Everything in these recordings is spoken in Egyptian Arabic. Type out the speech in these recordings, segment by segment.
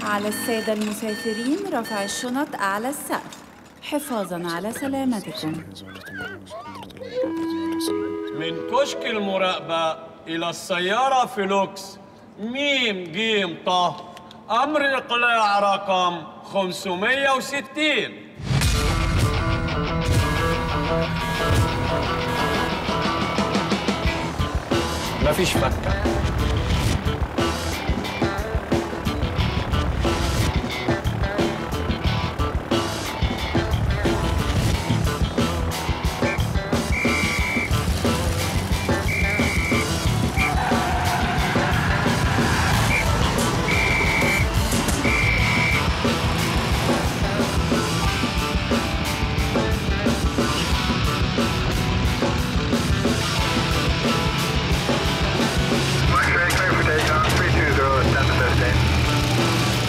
على السادة المسافرين رفع الشنط أعلى السقف حفاظا على سلامتكم من كشك المراقبة إلى السيارة فلوكس ميم جيم طه أمر إقلاع رقم 560 مفيش فكة X-ray clear for takeoff, 320, 10 to 15.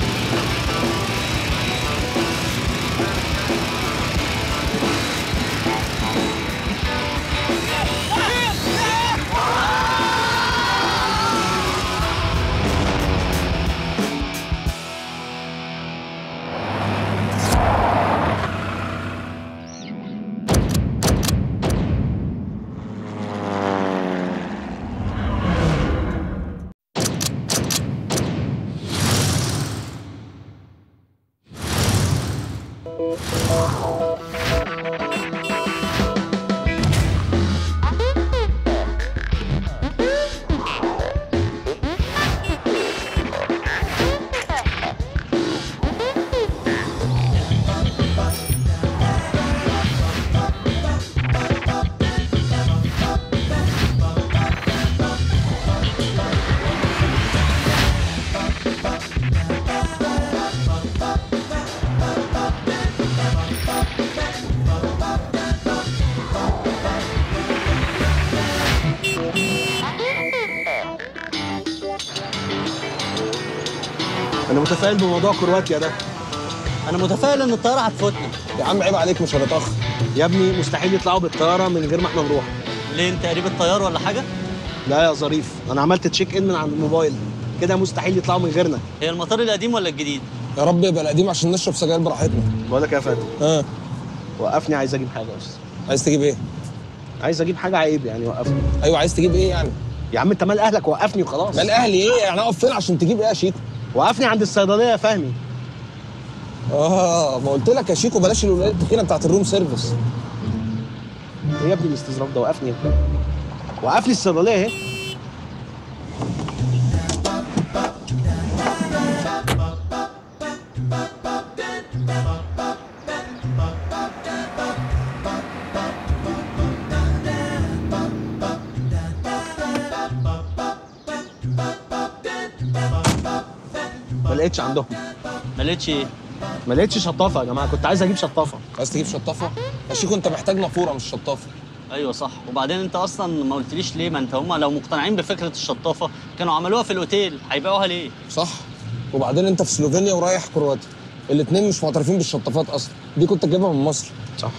انا متفائل بموضوع كرواتيا ده انا متفائل ان الطياره هتفوتنا يا عم عيب عليك مش هنتاخر يا ابني مستحيل يطلعوا بالطياره من غير ما احنا نروح ليه انت قريب الطيار ولا حاجه لا يا ظريف انا عملت تشيك ان من على الموبايل كده مستحيل يطلعوا من غيرنا هي المطار القديم ولا الجديد يا رب يبقى القديم عشان نشرب سجاير براحتنا بقول لك يا فندم ها وقفني عايز اجيب حاجه بس عايز تجيب ايه عايز اجيب حاجه عيب يعني وقفني ايوه عايز تجيب ايه يعني يا عم انت مال اهلك وقفني وخلاص مال اهلي ايه يعني اقف فين عشان تجيب ايه يا شيكو وقفني عند الصيدليه يا فهمي اه ما قلت لك يا شيكو بلاش الولايات التخينه بتاعت الروم سيرفيس ايه يا ابني الاستظراف ده وقفني وقفني الصيدليه اهي ما لقيتش عندهم ما لقيتش ايه ما لقيتش شطافه يا جماعه كنت عايز اجيب شطافه عايز تجيب شطافه يا شيكو انت محتاج نافوره مش شطافه ايوه صح وبعدين انت اصلا ما قلتليش ليه ما انت هم لو مقتنعين بفكره الشطافه كانوا عملوها في الاوتيل هيبيعوها ليه صح وبعدين انت في سلوفينيا ورايح كرواتيا الاثنين مش معترفين بالشطافات اصلا دي كنت تجيبها من مصر صح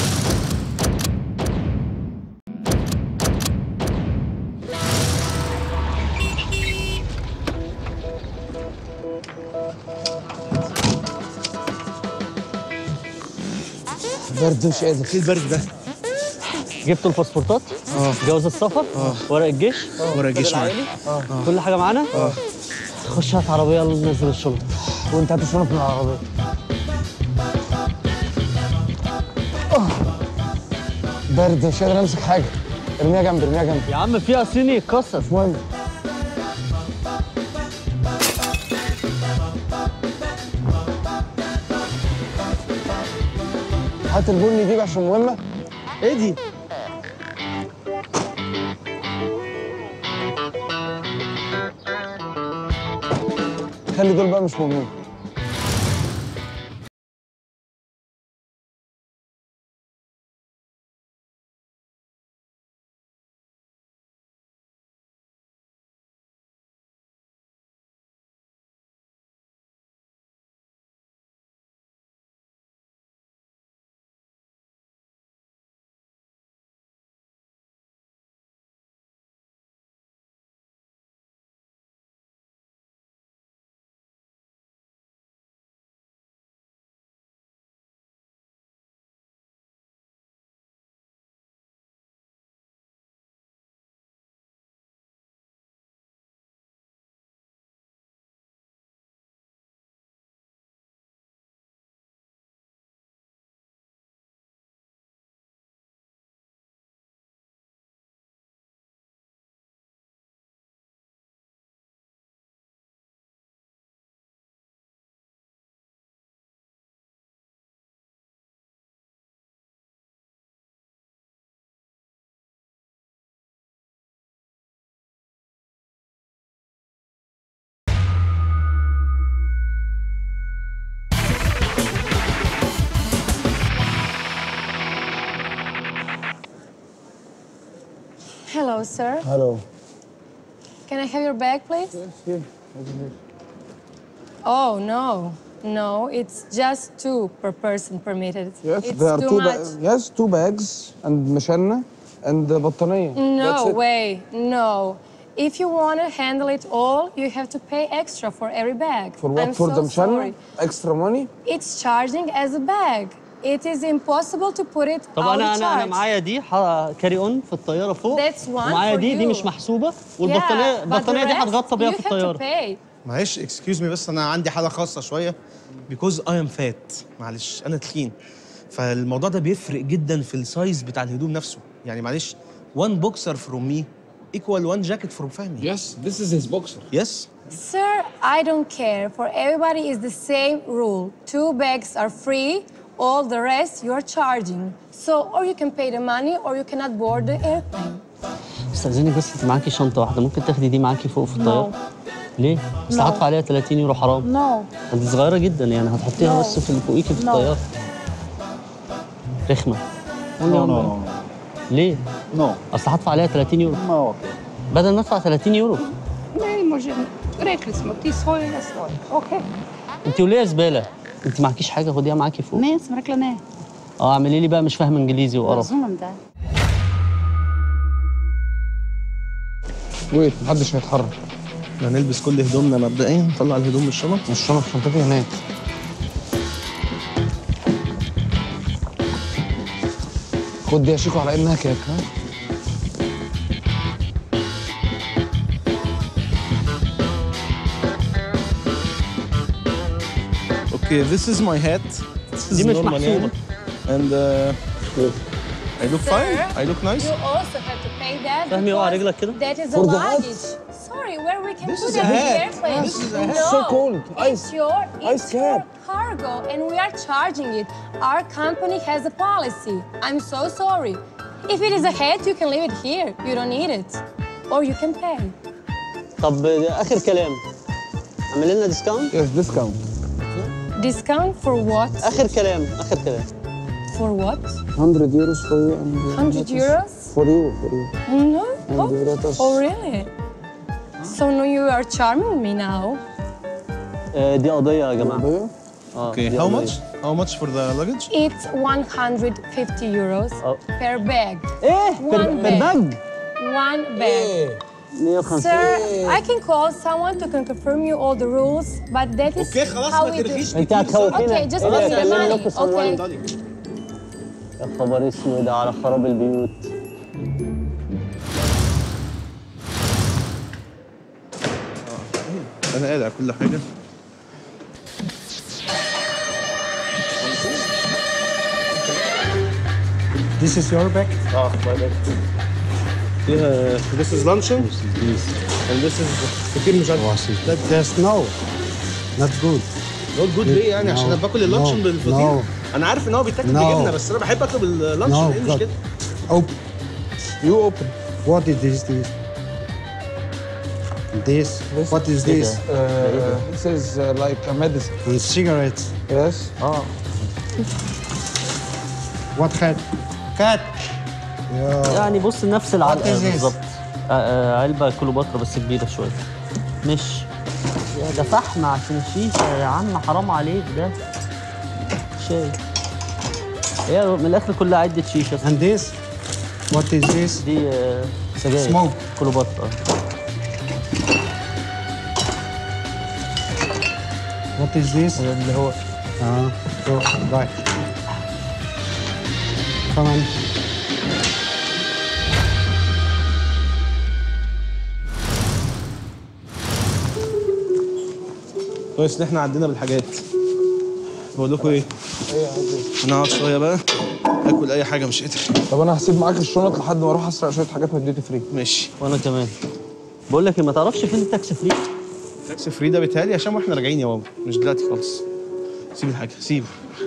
برد مش قادر ايه البرد ده جبتوا الباسبورتات اه جواز السفر اه ورق الجيش ورق الجيش العائلي؟ معايا. اه كل حاجه معانا اه خش هات عربيه يلا ننزل الشنط وانت هات الشنط من العربيه برد مش قادر امسك حاجه ارميها جنبي ارميها جنبي يا عم فيها صيني يتكسر مش مهم هات البني دي عشان مهمه ايه دي خلي دول بقى مش مهمين Hello, sir. Hello. Can I have your bag, please? Oh, no. No, it's just two per person permitted. Yes, it's there are too two much. ba- yes, two bags and مشانة and بطانية. That's No it. way, no. If you want to handle it all, you have to pay extra for every bag. For what? I'm for so the مشانة? sorry. Extra money? It's charging as a bag. It is impossible to put it طب out انا of انا انا charge. معايا دي كاري اون في الطياره فوق That's one ومعايا for دي دي you. مش محسوبه Yeah, والبطانيه but البطانيه the دي rest هتغطى بيها you في have to الطياره pay. معلش اكسكيوز مي بس انا عندي حاله خاصه شويه بيكوز اي ام فات معلش انا تخين فالموضوع ده بيفرق جدا في السايز بتاع الهدوم نفسه يعني معلش وان بوكسر فروم مي ايكوال وان جاكيت فروم فهمي Yes, this is his boxer. يس Sir, I don't care. For everybody is the same rule. Two bags are free. All the rest you are charging. So, or you can pay the money, or you cannot board the airplane. استاذنك بس انت معاكي شنطه واحده ممكن تاخدي دي معاكي فوق في الطياره ليه؟ بس هدفع عليها 30 يورو حرام No. انت صغيره جدا يعني هتحطيها No. بس في فوقيكي في No. الطياره رخمه No, no, no. ليه؟ No. اصل هدفع عليها 30 يورو No, okay. بدل ما ادفع 30 يورو Ne možemo. Rekli smo, ti svoje, ja svoje. Ok. انت وليه زباله؟ انت معكيش حاجه خديها معاكي فوق Ne, sam rekla ne. اه اعملي لي بقى مش فاهمه انجليزي وقرف Razumem da. ويت محدش هيتحرك. هنلبس كل هدومنا مبدئيا نطلع الهدوم من الشنط الشنط شنطتي هناك. خد دي يا شيكو على انها كيك ها؟ اوكي ذس از ماي هات دي مش محسوبه اند I look fine. I look nice. You also have to pay that. فهمي اوعى because رجلك كده That is a For the hat? luggage. Sorry, where we can This put is it a in the hat. airplane. This is a hat. No, So cold. It's Ice- your, ice it's your cap. cargo, and we are charging it. Our company has a policy. I'm so sorry. If it is a hat, you can leave it here. You don't need it, or you can pay. طب اخر كلام اعمل لنا ديسكاونت Yes, discount. Discount for what? اخر كلام اخر كلام For what? 100 euros for you and 100 euros? For you, for you. No. And Oh, you let us- oh really? So now you are charming me now. آه، دي قضيه يا جماعه ضيق. اه Okay. دي How قضية. much? How much for the luggage? It's 150 euros Oh. per bag. ايه One بر- bag. برباج One bag. 150 Sir, I can call someone to confirm you all the rules, but that is اوكي خلاص how ما we do. ترغيش انت كتير هتخوفينا Okay, just إيه ده؟ give me the كلمني money. لكم someone. Okay. يا خبر اسود على خراب البيوت انا قادر على كل حاجه This is your bag? اه my bad. Yeah, this is luncheon. And this is فطير مشلتت. That, there's no. Not good. نوت جود ليه يعني عشان انا باكل اللانشون No. بالفطير No. انا عارف ان هو بيتاكل No. بجبنه بس انا بحب اكله باللانشون No, ايه God. المشكله؟ Open. You open. What is this? This. This. What is this? Uh, this is uh, like a medicine. And cigarettes. Yes. اه What hat? Cat. Yeah. يعني بص نفس العلقه What is this? بالظبط آه، آه، علبه كليوباترا بس كبيره شويه مش يا ده فحم عشان شيشه يا عم حرام عليك ده شاي هي من الاخر كلها عده شيشه And this? What is this? دي آه، سجاير Smoke. كليوباترا What is this? اللي هو Uh, so, right. Come on. كويس ان احنا عدينا بالحاجات بقول لكم ايه انا اقعد شويه بقى اكل اي حاجه مش قادر طب انا هسيب معاك الشنط لحد ما اروح اسرق شويه حاجات من الديوتي فري ماشي وانا كمان بقول لك إيه، ما تعرفش فين التاكسي فري تاكسي فري ده بيتهيألي عشان واحنا راجعين يا بابا مش دلوقتي خالص سيب الحاجه سيب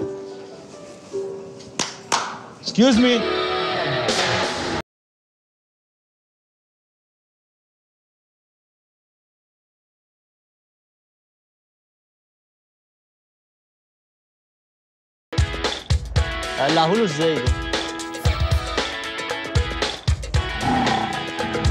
اكسكيوز مي قلعهوله ازاي ده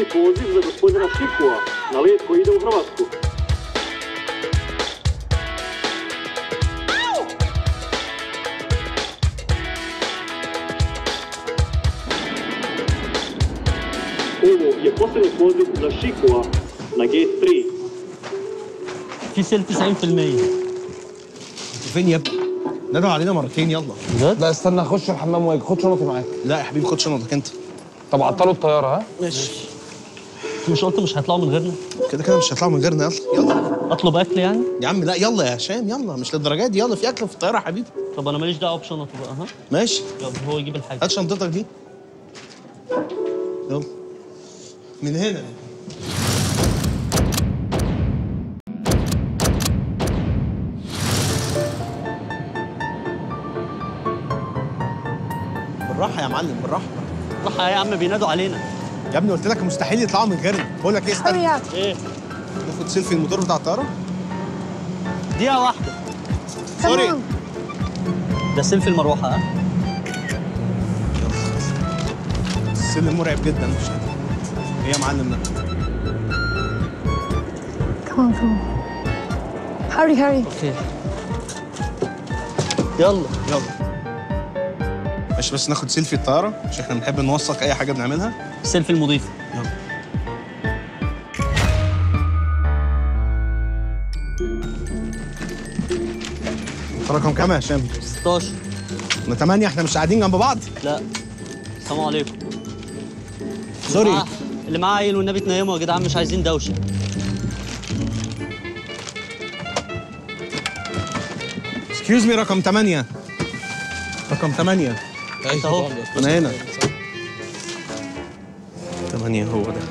poziv za gospodina Šikua na let koji ide u Hrvatsku. Ovo je posljednji poziv za Šikua na gate 3. في سيل 90% فين يا ابني؟ ندعوا علينا مرتين يلا بجد؟ لا استنى اخش الحمام واجي خد شنطتي معاك لا يا حبيبي خد شنطتك انت طب عطلوا الطياره ها ماشي انت مش قلت مش هيطلعوا من غيرنا كده كده مش هيطلعوا من غيرنا يلا يلا اطلب اكل يعني يا عم لا يلا يا هشام يلا مش للدرجات دي يلا في اكل في الطياره يا حبيبي طب انا ماليش دعوه بشنطه بقى ها ماشي يلا هو يجيب الحاجه هات شنطتك دي يلا من هنا بالراحه يا معلم بالراحه راح يا عم بينادوا علينا يا ابني قلت لك مستحيل يطلعوا من غيرنا بقول لك ايه استنى Hurry up. ايه ناخد سيلفي الموتور بتاع الطياره دقيقه واحده Come سوري on. ده سيلفي المروحه ها السلم مرعب جدا مش قادر. ايه يا معلم ده Come on, come on. Hurry, hurry. اوكي يلا يلا ماشي بس ناخد سيلفي الطياره عشان احنا بنحب نوثق اي حاجه بنعملها السيلفي المضيفه يلا انت رقم كام يا هشام؟ 16 احنا 8 احنا مش قاعدين جنب بعض لا السلام عليكم سوري معاه- اللي معاه عيل والنبي تنيموا يا جدعان مش عايزين دوشه اكسكيوز مي رقم 8 رقم 8 انت اهو انا هنا 8 هو ده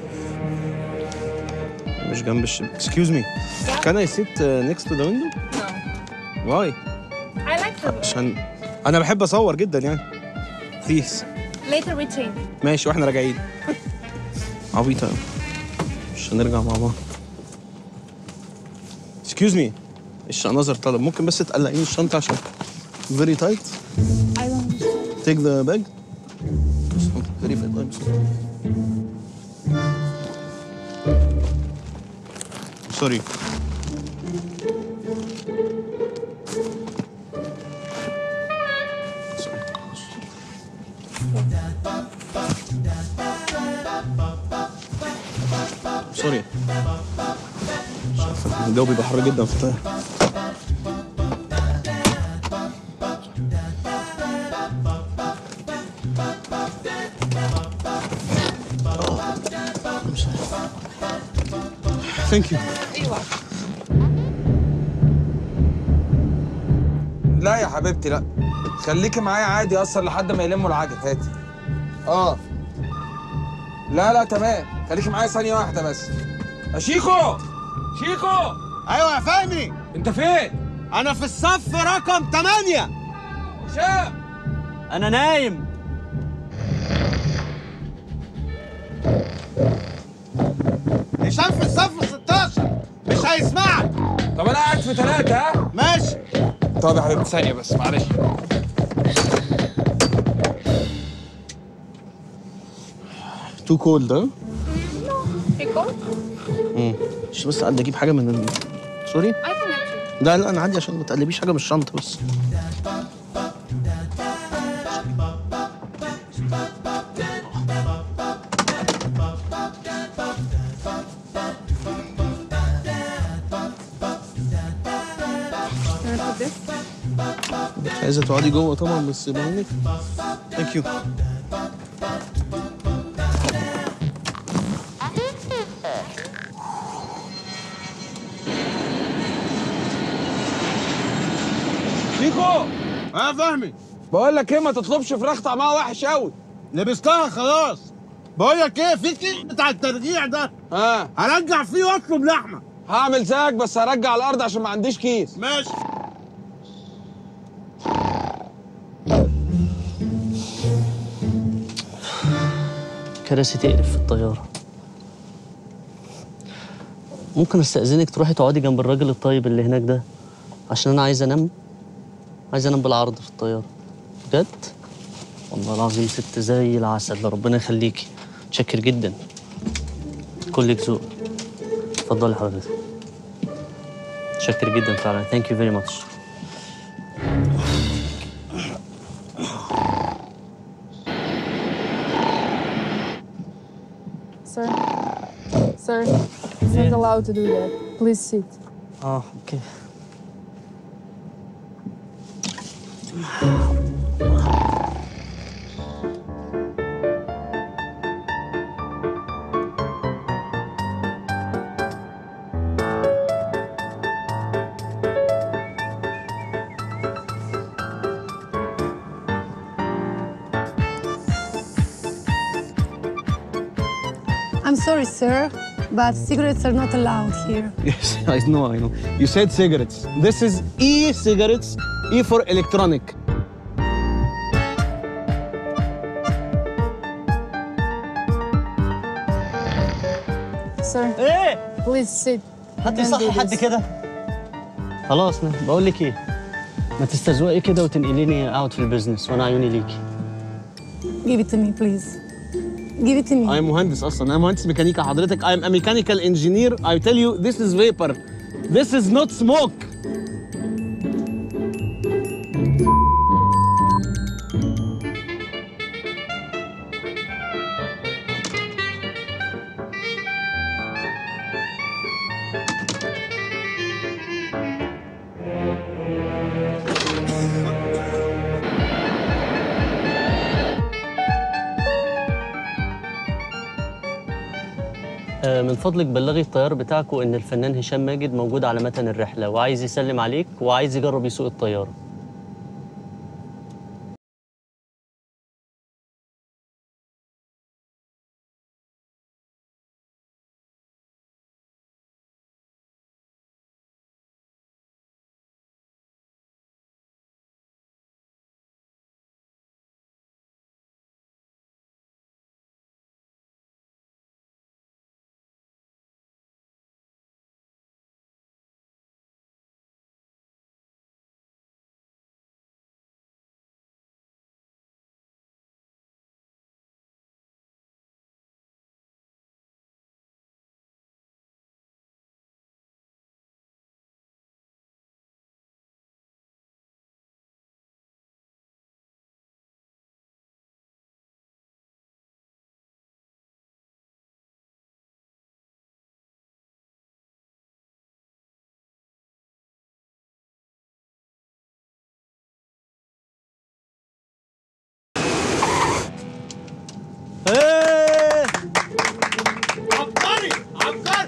مش جنب الشباك اكسكيوز مي كان اي سيت نيكست تو ذا ويندو واي I like the عشان انا بحب اصور جدا يعني بليز later we change. ماشي واحنا راجعين عبيطة أوي. مش هنرجع مع بعض اكسكيوز مي الشناظر طلب ممكن بس تقلقيني الشنطة عشان فيري تايت I don't تيك ذا باج فيري تايت سوري سوري مش عارف، الجو بيبقى حر جدا في الطيارة ثانك يو لا يا حبيبتي لا خليكي معايا عادي اصلا لحد ما يلموا العجل هاتي اه لا لا تمام خليكي معايا ثانيه واحده بس يا شيكو شيكو ايوه يا فهمي انت فين انا في الصف رقم 8 هشام انا نايم هشام في الصف 16 مش هيسمعك طب انا قاعد في ثلاثه ها ماشي طب يا حبيبتي ثانيه بس معلش تو كولد ها Pickle? امم مش بس قاعد اجيب حاجه من ال... سوري I can actually. لا لا انا عادي عشان ما تقلبيش حاجه من الشنطه بس Can I put this? مش عايزه تقعدي جوه طبعا بس بقول ثانك يو شيكو اه فهمي بقول لك ايه ما تطلبش فراخ طعمها وحش قوي لبستها خلاص بقول لك ايه في الكيس بتاع الترجيع ده ها هرجع فيه واطلب لحمه هعمل زيك بس هرجع الارض عشان ما عنديش كيس ماشي كراسي تقرف في الطياره ممكن استاذنك تروحي تقعدي جنب الراجل الطيب اللي هناك ده عشان انا عايز انام عايز انام بالعرض في الطياره بجد والله العظيم ست زي العسل ربنا يخليكي متشكر جدا كلك ذوق اتفضلي حضرتك شكر جدا فعلا ثانك يو فيري ماتش Sir, sir, it's not allowed to do that. Please sit. اه اوكي I'm sorry, sir, but cigarettes are not allowed here. Yes, I know, I know. You said cigarettes. This is e-cigarettes, E for electronic. Sir, ايه please sit. هاتي Don't do صح حد this. كده خلاص نا- بقول لك ايه ما تستزوقي كده وتنقليني اوت في البيزنس وانا عيوني ليكي Give it to me, please. Give it to me. I'm مهندس اصلا انا مهندس ميكانيكا حضرتك I'm a mechanical engineer I tell you this is vapor this is not smoke آه، من فضلك بلغي الطيار بتاعكم ان الفنان هشام ماجد موجود على متن الرحله وعايز يسلم عليك وعايز يجرب يسوق الطياره ايه عبقري عبقري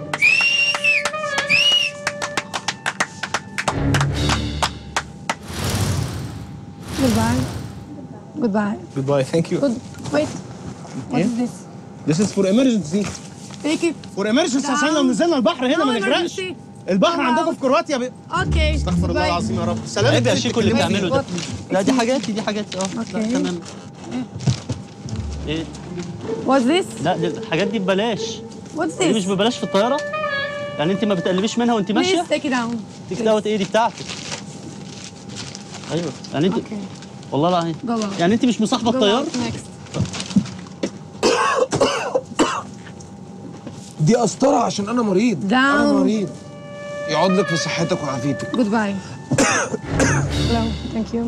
Goodbye. Goodbye. Goodbye, thank you. Good. Wait. What Yeah? is this? This is for emergency. Take it. For emergency عشان لو نزلنا البحر هنا No ما نغرقش. emergency. البحر I'm عندكم out. في كرواتيا ب... Okay. استغفر الله Bye. العظيم يا رب. سلام عيب يا شيكو اللي بتعمله ده لا دي حاجاتي دي حاجاتي اه لا أوكي. تمام ايه What's this? لا دي الحاجات دي ببلاش What's دي مش this? ببلاش في الطياره يعني انت ما بتقلبيش منها وانت ماشيه Please take it down. دي دوت ايه دي بتاعتك ايوه يعني انت Okay. والله العظيم Go out. يعني انت مش مصاحبه Go الطيار out next. دي قسطره عشان انا مريض انا Down. مريض يقعد لك في صحتك وعافيتك Goodbye. Hello. Thank you.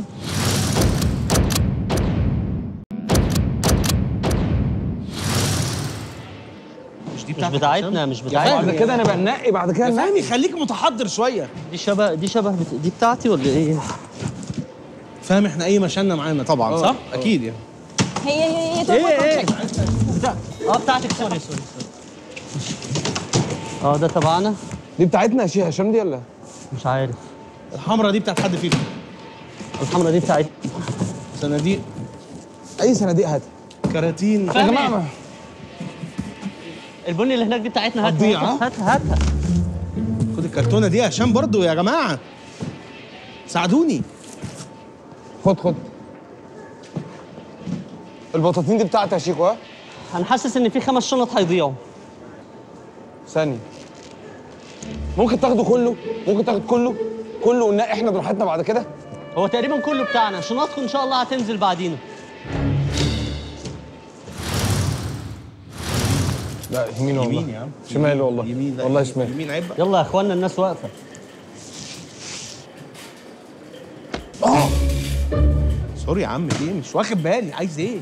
مش دي مش بتاعتك بتاعتنا مش بعد بتاعتنا كده انا بنقي بعد كده يا فهمي نقي خليك متحضر شويه دي شبه دي شبه بت... دي بتاعتي ولا ايه؟ فاهم احنا اي مشاننا معانا طبعا صح؟ اكيد يعني هي هي هي ايه ايه بتاع... اه بتاعتك سوري سوري سوري اه ده تبعنا دي بتاعتنا يا شيخ هشام دي ولا مش عارف الحمرا دي بتاعت حد فيكم الحمرا دي بتاعتنا صناديق اي صناديق هات كراتين يا فهمي. جماعه البني اللي هناك دي بتاعتنا هاتها هتضيع، ها؟ هاتها هاتها خد الكرتونه دي يا هشام برضو يا جماعه ساعدوني خد خد البطاطين دي بتاعتي يا شيكو ها انا حاسس ان في خمس شنط هيضيعوا ثانيه ممكن تاخده كله ممكن تاخد كله كله وننقي احنا براحتنا بعد كده هو تقريبا كله بتاعنا شنطكم ان شاء الله هتنزل بعدينا ده لا يمين والله يمين يا عم شمال والله يمين لا، والله يمين- شمال يمين عيب بقى يلا يا اخوانا الناس واقفه سوري يا عم ليه مش واخد بالي عايز ايه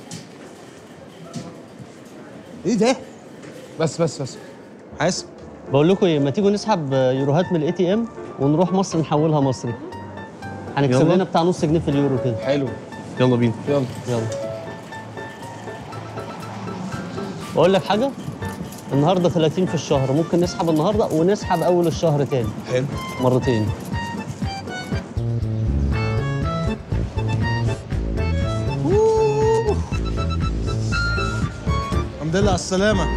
ايه ده بس بس بس حاسب بقول لكم ايه ما تيجوا نسحب يوروهات من الاي تي ام ونروح مصر نحولها مصري هنكسب يلا. لنا بتاع نص جنيه في اليورو كده حلو يلا بينا يلا يلا بقول لك حاجه النهارده 30 في الشهر ممكن نسحب النهارده ونسحب اول الشهر تاني حلو مرتين الحمد لله على السلامة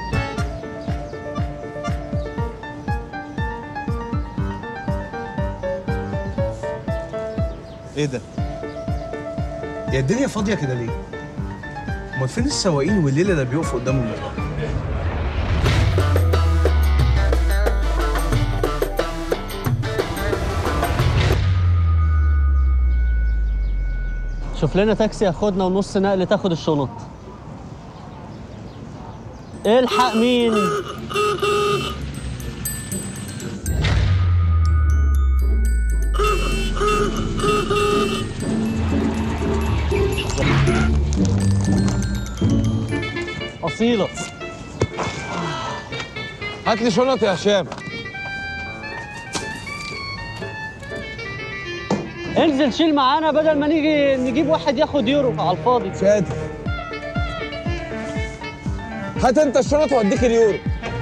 ايه ده؟ يا الدنيا فاضية كده ليه؟ امال فين السواقين والليلة اللي بيقفوا قدام المطار؟ شوف لنا تاكسي ياخدنا ونص نقل تاخد الشنط الحق مين أصيلة هات لي شنط يا هشام انزل شيل معانا بدل ما نيجي نجيب واحد ياخد يورو على الفاضي مش قادر هات انت الشنط واديك اليورو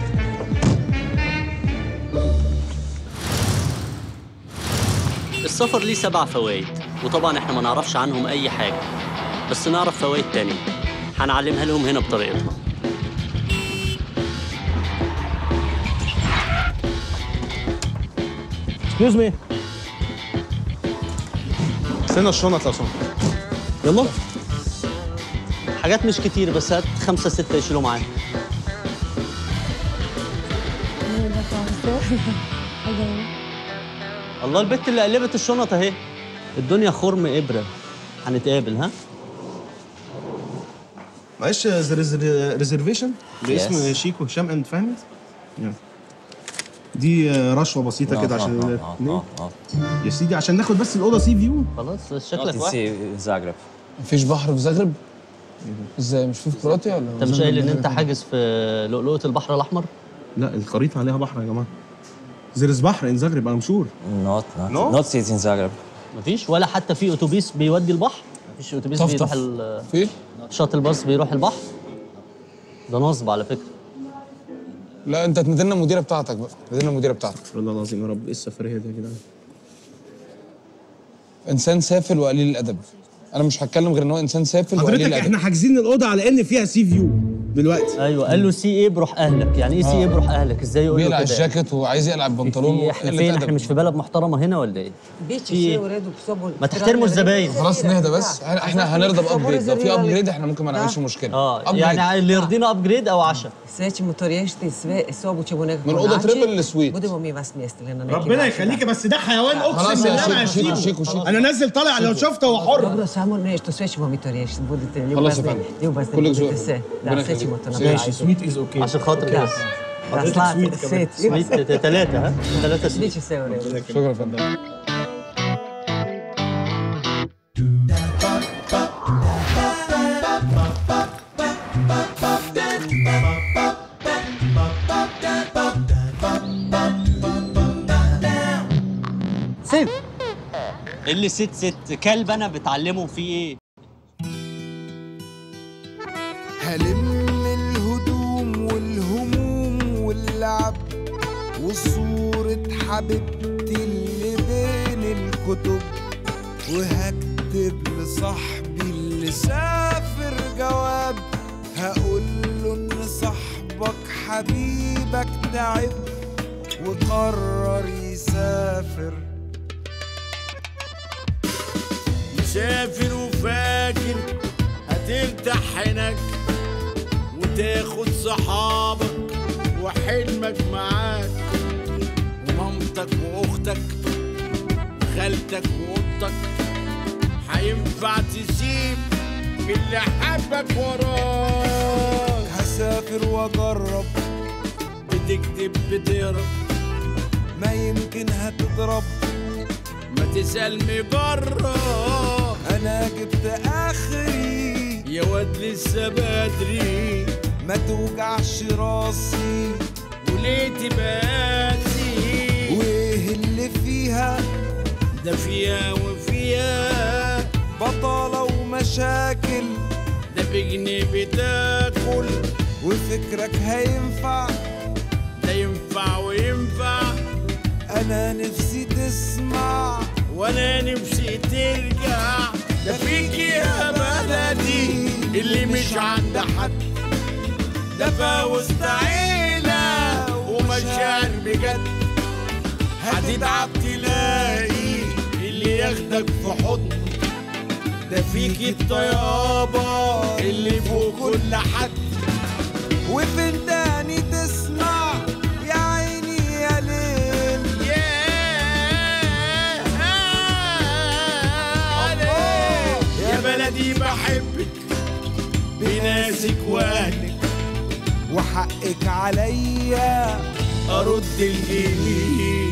السفر ليه سبع فوائد وطبعا احنا ما نعرفش عنهم اي حاجة بس نعرف فوائد تانية هنعلمها لهم هنا بطريقتنا اكسكيوز مي استنى الشنط لو سمحت يلا حاجات مش كتير بس هات خمسة ستة يشيلوا معاك الله البت اللي قلبت الشنط اهي الدنيا خرم ابره هنتقابل ها معلش ريزرفيشن باسم Yes. شيكو هشام اند فهمي دي آه، رشوه بسيطه كده عشان الاثنين يا سيدي عشان ناخد بس الاوضه سي فيو خلاص شكلك واحد زاغرب مفيش بحر في زغرب ازاي مش في في كرواتيا ولا انت مش قايل ان انت حاجز في لؤلؤه البحر الاحمر لا الخريطه عليها بحر يا جماعه زيرز بحر ان زغرب انا مشهور نوت No? نوت نوت سيتي ان زاغرب مفيش ولا حتى في اتوبيس بيودي البحر مفيش اتوبيس طفطف. بيروح ال- في شاطئ باص بيروح البحر ده نصب على فكره لا انت تنادلنا المديره بتاعتك بقى تنادلنا المديره بتاعتك والله العظيم يا رب ايه السفريه دي يا جدعان انسان سافل وقليل الادب انا مش هتكلم غير ان هو انسان سافل وقليل حضرتك الادب احنا حاجزين الاوضه على ان فيها سي فيو دلوقتي ايوه قال له سي ايه بروح اهلك يعني ايه سي ايه بروح اهلك ازاي يقول له بيقلع كده الجاكيت وعايز يقلع البنطلون في- احنا وقلة فين أدب. احنا مش في بلد محترمه هنا ولا ايه بيتش في إيه؟ ولاده بصبوا ما تحترموا الزباين خلاص نهدى بس احنا إحنا هنرضى بابجريد لو في ابجريد احنا ممكن ما نعملش مشكله اه upgrade. يعني اللي يرضينا ابجريد او عشاء Sveći motoristi, sve, sobu ćemo nekako من أوضة naći. تريبل لسويت. Budemo mi vas smjestili na neki ربنا način, يخليكي da. بس ده حيوان خلاص اقسم يا بالله ما شيكو، شيكو، هسيبه. شيكو، شيكو. انا نازل طالع لو شفته هو حر Dobro, samo nešto, sve ćemo mi to riješiti. Budite خلاص يا ljubazni, فندم. ljubazni, كلك budite ذوق. se. ربنا Da, sve ćemo to يخليك. napraviti. ماشي سويت از اوكي عشان خاطري Da, بس da, حضرتك slatko, sweet كمان. sweet. Ima سويت ثلاثة ها ثلاثة سويت Biće sve u redu. شكرا يا فندم ست اللي ست ست كلب انا بتعلمه فيه ايه هلم الهدوم والهموم واللعب وصورة حبيبتي اللي بين الكتب وهكتب لصاحبي اللي سافر جواب هقول له ان صاحبك حبيبك تعب وقرر يسافر مسافر وفاكر هترتاح هناك وتاخد صحابك وحلمك معاك ومامتك واختك وخالتك واختك هينفع تسيب اللي حبك وراك اسافر واجرب بتكتب بتقرا ما يمكن هتضرب ما تسأل مجرب انا جبت اخري يا واد لسه بدري ما توجعش راسي وليه تباسي وايه اللي فيها ده فيها وفيها بطالة ومشاكل ده بجنيه بتاكل وفكرك هينفع ده ينفع وينفع انا نفسي تسمع وانا نفسي ترجع ده فيك يا بلدي اللي مش عند حد ده فوسط عيلة ومشاعر بجد هتتعب تلاقي اللي ياخدك في حضن ده فيك الطيابة اللي فوق كل حد وفين تاني تسمع يا عيني يا ليل يا بلدي بحبك بناسك واهلك وحقك عليا ارد الجميل